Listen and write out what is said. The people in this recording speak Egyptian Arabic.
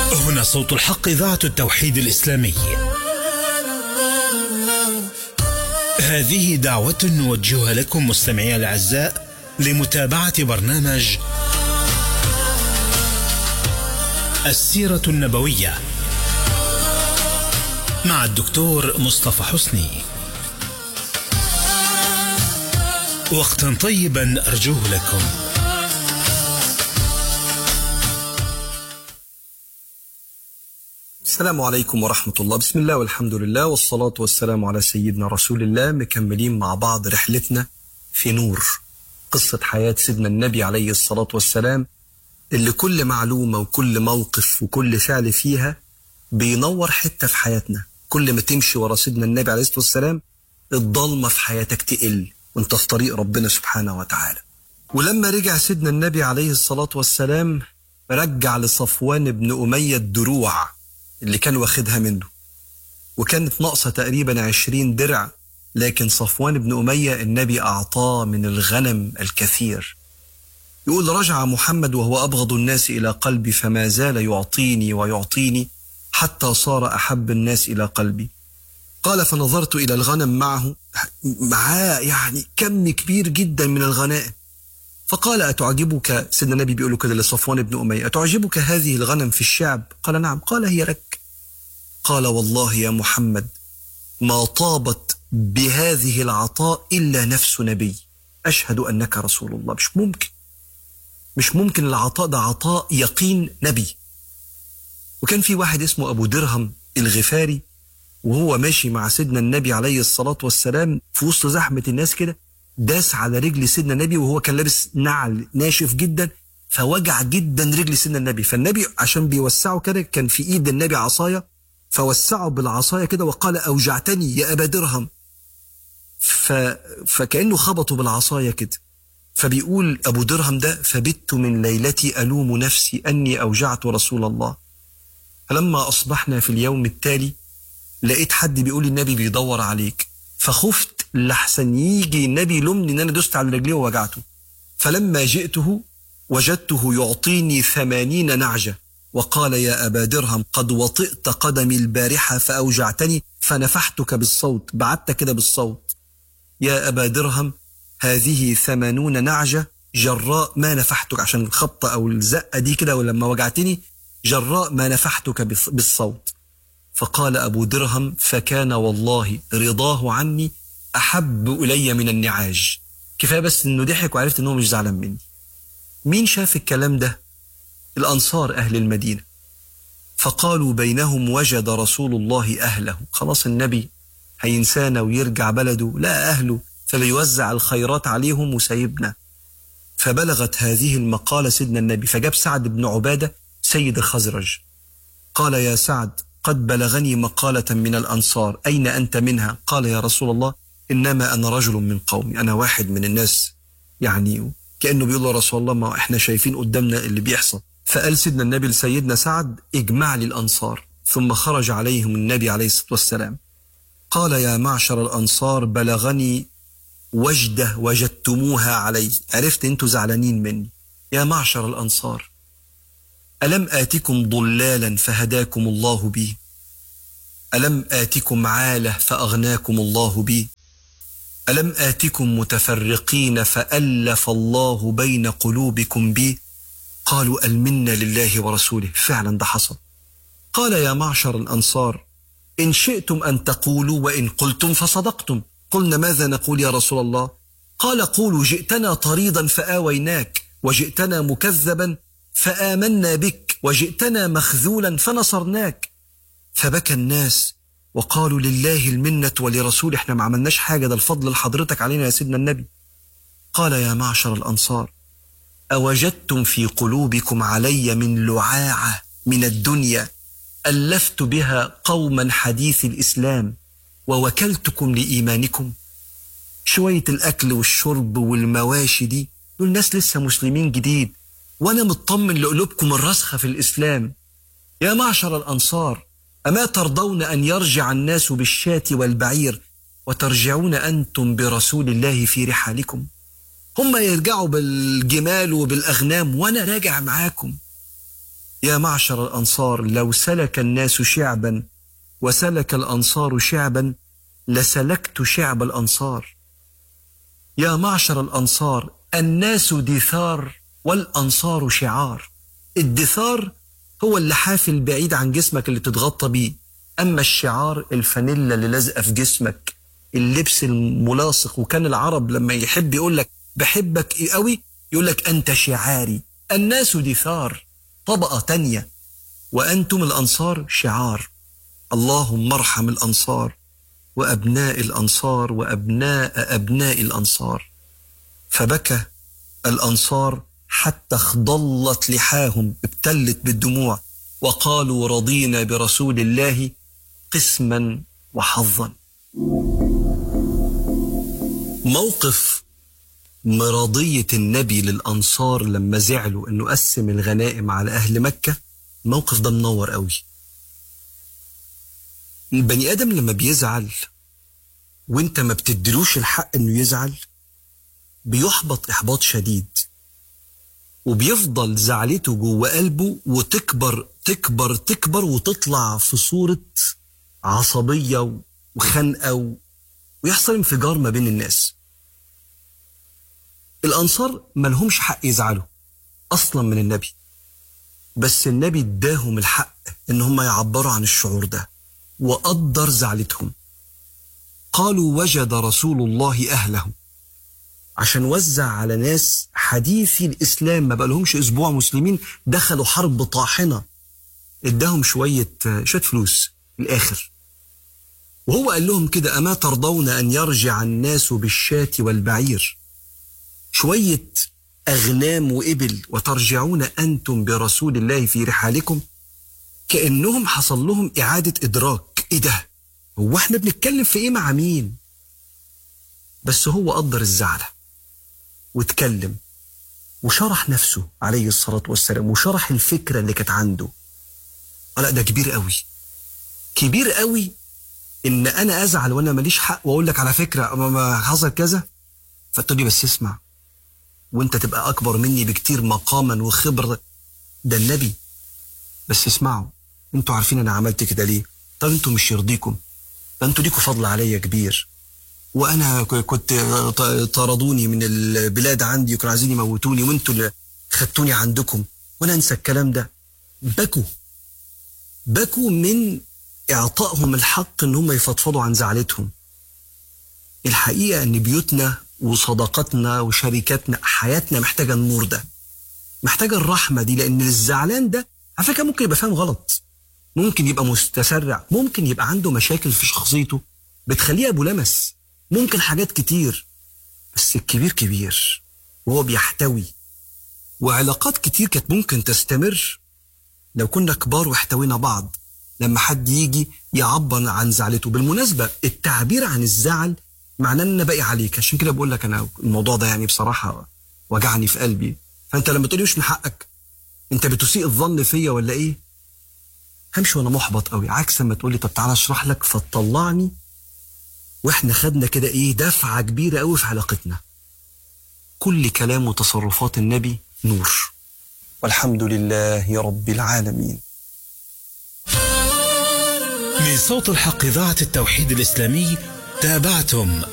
هنا صوت الحق إذاعة التوحيد الإسلامي هذه دعوة نوجهها لكم مستمعي الأعزاء لمتابعة برنامج السيرة النبوية مع الدكتور مصطفى حسني وقتا طيبا أرجوه لكم السلام عليكم ورحمة الله بسم الله والحمد لله والصلاة والسلام على سيدنا رسول الله مكملين مع بعض رحلتنا في نور قصة حياة سيدنا النبي عليه الصلاة والسلام اللي كل معلومة وكل موقف وكل فعل فيها بينور حتة في حياتنا كل ما تمشي ورا سيدنا النبي عليه الصلاة والسلام الضلمة في حياتك تقل وانت في طريق ربنا سبحانه وتعالى ولما رجع سيدنا النبي عليه الصلاة والسلام رجع لصفوان بن أمية الدروع اللي كان واخدها منه وكانت ناقصة تقريبا عشرين درع لكن صفوان بن أمية النبي أعطاه من الغنم الكثير يقول رجع محمد وهو أبغض الناس إلى قلبي فما زال يعطيني ويعطيني حتى صار أحب الناس إلى قلبي قال فنظرت إلى الغنم معه معاه يعني كم كبير جدا من الغنائم فقال أتعجبك سيدنا النبي بيقول كده لصفوان بن أمية أتعجبك هذه الغنم في الشعب قال نعم قال هي لك قال والله يا محمد ما طابت بهذه العطاء إلا نفس نبي أشهد أنك رسول الله مش ممكن مش ممكن العطاء ده عطاء يقين نبي وكان في واحد اسمه أبو درهم الغفاري وهو ماشي مع سيدنا النبي عليه الصلاة والسلام في وسط زحمة الناس كده داس على رجل سيدنا النبي وهو كان لابس نعل ناشف جدا فوجع جدا رجل سيدنا النبي فالنبي عشان بيوسعه كده كان في ايد النبي عصايه فوسعه بالعصايه كده وقال اوجعتني يا ابا درهم ف... فكانه خبطه بالعصايه كده فبيقول ابو درهم ده فبت من ليلتي الوم نفسي اني اوجعت رسول الله فلما اصبحنا في اليوم التالي لقيت حد بيقول النبي بيدور عليك فخفت لحسن يجي النبي يلومني ان انا دست على رجليه ووجعته فلما جئته وجدته يعطيني ثمانين نعجة وقال يا أبا درهم قد وطئت قدمي البارحة فأوجعتني فنفحتك بالصوت بعدت كده بالصوت يا أبا درهم هذه ثمانون نعجة جراء ما نفحتك عشان الخبطة أو الزقة دي كده ولما وجعتني جراء ما نفحتك بالصوت فقال أبو درهم فكان والله رضاه عني أحب إلي من النعاج كفاية بس إنه ضحك وعرفت إنه مش زعلان مني مين شاف الكلام ده الأنصار أهل المدينة فقالوا بينهم وجد رسول الله أهله خلاص النبي هينسانا ويرجع بلده لا أهله فبيوزع الخيرات عليهم وسايبنا فبلغت هذه المقالة سيدنا النبي فجاب سعد بن عبادة سيد الخزرج قال يا سعد قد بلغني مقالة من الأنصار أين أنت منها قال يا رسول الله إنما أنا رجل من قومي أنا واحد من الناس يعني كأنه بيقول له رسول الله ما إحنا شايفين قدامنا اللي بيحصل فقال سيدنا النبي لسيدنا سعد اجمع لي الأنصار ثم خرج عليهم النبي عليه الصلاة والسلام قال يا معشر الأنصار بلغني وجدة وجدتموها علي عرفت أنتوا زعلانين مني يا معشر الأنصار ألم آتكم ضلالا فهداكم الله بي ألم آتكم عالة فأغناكم الله بي ألم آتكم متفرقين فألف الله بين قلوبكم بي قالوا المنا لله ورسوله فعلا ده حصل قال يا معشر الأنصار إن شئتم أن تقولوا وإن قلتم فصدقتم قلنا ماذا نقول يا رسول الله قال قولوا جئتنا طريدا فآويناك وجئتنا مكذبا فآمنا بك وجئتنا مخذولا فنصرناك فبكى الناس وقالوا لله المنة ولرسول احنا ما عملناش حاجة ده الفضل لحضرتك علينا يا سيدنا النبي قال يا معشر الأنصار أوجدتم في قلوبكم علي من لعاعة من الدنيا ألفت بها قوما حديث الإسلام ووكلتكم لإيمانكم شوية الأكل والشرب والمواشي دي دول ناس لسه مسلمين جديد وأنا مطمن لقلوبكم الراسخة في الإسلام يا معشر الأنصار أما ترضون أن يرجع الناس بالشاة والبعير وترجعون أنتم برسول الله في رحالكم هم يرجعوا بالجمال وبالأغنام وأنا راجع معاكم يا معشر الأنصار لو سلك الناس شعبا وسلك الأنصار شعبا لسلكت شعب الأنصار يا معشر الأنصار الناس دثار والأنصار شعار الدثار هو اللحاف البعيد عن جسمك اللي تتغطى بيه أما الشعار الفانيلا اللي لازقة في جسمك اللبس الملاصق وكان العرب لما يحب يقول لك بحبك إيه قوي يقول لك أنت شعاري الناس دثار طبقة تانية وأنتم الأنصار شعار اللهم ارحم الأنصار وأبناء الأنصار وأبناء أبناء الأنصار فبكى الأنصار حتى اخضلت لحاهم ابتلت بالدموع وقالوا رضينا برسول الله قسما وحظا موقف مرضية النبي للأنصار لما زعلوا أنه قسم الغنائم على أهل مكة الموقف ده منور قوي البني آدم لما بيزعل وانت ما بتدلوش الحق انه يزعل بيحبط احباط شديد وبيفضل زعلته جوه قلبه وتكبر تكبر تكبر وتطلع في صورة عصبية وخنقة و... ويحصل انفجار ما بين الناس الأنصار ملهمش حق يزعلوا أصلا من النبي بس النبي اداهم الحق إن هم يعبروا عن الشعور ده وقدر زعلتهم قالوا وجد رسول الله أهله عشان وزع على ناس حديثي الإسلام ما بقالهمش أسبوع مسلمين دخلوا حرب طاحنة اداهم شوية شوية فلوس الآخر وهو قال لهم كده أما ترضون أن يرجع الناس بالشاة والبعير شوية أغنام وإبل وترجعون أنتم برسول الله في رحالكم كأنهم حصل لهم إعادة إدراك إيه ده هو احنا بنتكلم في إيه مع مين بس هو قدر الزعلة واتكلم وشرح نفسه عليه الصلاة والسلام وشرح الفكرة اللي كانت عنده لا ده كبير قوي كبير قوي ان انا ازعل وانا ماليش حق واقول لك على فكره ما حصل كذا فتقول لي بس اسمع وانت تبقى اكبر مني بكتير مقاما وخبره ده النبي بس اسمعوا انتوا عارفين انا عملت كده ليه طب انتوا مش يرضيكم ده انتوا ليكوا فضل عليا كبير وانا كنت طردوني من البلاد عندي وكانوا عايزين يموتوني وانتوا اللي خدتوني عندكم وانا انسى الكلام ده بكوا بكوا من اعطائهم الحق ان هم يفضفضوا عن زعلتهم الحقيقه ان بيوتنا وصداقتنا وشركاتنا حياتنا محتاجه النور ده محتاجه الرحمه دي لان الزعلان ده على فكره ممكن يبقى فاهم غلط ممكن يبقى متسرع ممكن يبقى عنده مشاكل في شخصيته بتخليه ابو لمس ممكن حاجات كتير بس الكبير كبير وهو بيحتوي وعلاقات كتير كانت ممكن تستمر لو كنا كبار واحتوينا بعض لما حد يجي يعبر عن زعلته بالمناسبة التعبير عن الزعل معناه ان انا باقي عليك عشان كده بقول لك انا الموضوع ده يعني بصراحة وجعني في قلبي فانت لما تقولي مش من حقك انت بتسيء الظن فيا ولا ايه همشي وانا محبط قوي عكس ما تقولي طب تعالى اشرح لك فتطلعني واحنا خدنا كده ايه دفعة كبيرة قوي في علاقتنا كل كلام وتصرفات النبي نور والحمد لله رب العالمين من صوت الحق إذاعة التوحيد الإسلامي تابعتم